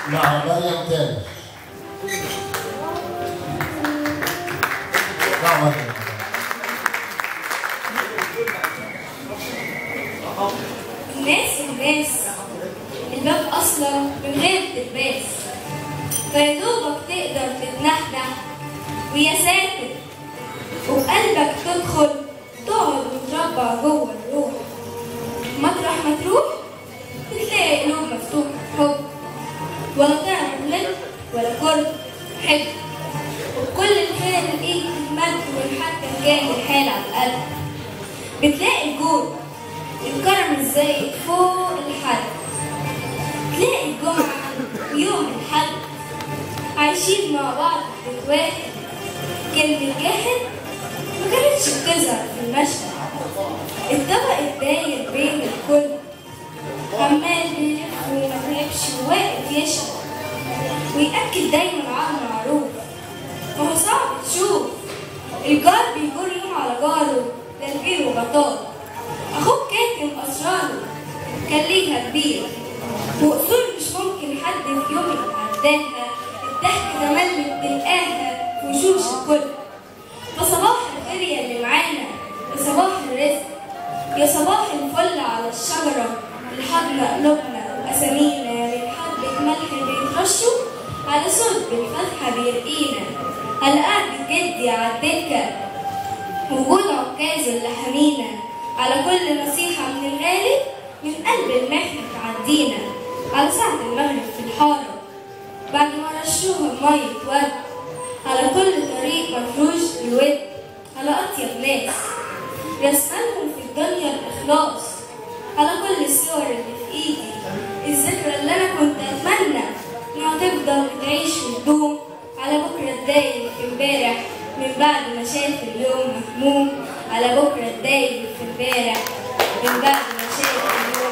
مع مريم تاني مع مريم الناس الناس الباب اصلا من غير تلباس فيا دوبك تقدر تتنحنح ويا ساتر وقلبك تدخل تقعد وتربع جوه الروح مطرح ما تروح بتلاقي قلوب مفتوحة حب ولا تعرف لك ولا كره حب وكل الخير الايد تتمد والحتى كان الحال على القلب بتلاقي الجود الكرم ازاي فوق الحد تلاقي الجمعة ويوم الحد عايشين مع بعض في بيت واحد كلمة جاحد ما كانتش بتظهر في المشهد الطبق الداير بين الكل عمال بيلف وما تعبش وواقف يشرب ويأكد دايما على المعروف ما هو صعب تشوف الجار بيجر يوم على جاره ده كبير وبطال اخوك كاتم اسراره كان ليها كبير واصول مش ممكن حد في يوم يتعداها الضحك تملي بتلقاها في وشوش الكل فصباح الخير يا اللي معانا يا صباح الرزق يا صباح الفل على الشجرة اللي حضن قلوبنا وأسامينا من حبة ملح بيترشوا على صوت بالفتحة بيرقينا على قعدة جدي على الدكة وجود عكاز اللي حمينا على كل نصيحة من الغالي من قلب المحنة تعدينا على ساعة المغرب في الحارة بعد ما رشوها بمية ورد على كل طريق مفروش بالود على أطيب ناس رسمالهم في الدنيا الإخلاص على كل الصور اللي في إيدي الذكرى اللي أنا كنت أتمنى إنها تفضل تعيش وتدوم على بكرة الدايم في امبارح من بعد ما شاف اليوم مهموم على بكرة الدايم في امبارح من بعد ما شاف اليوم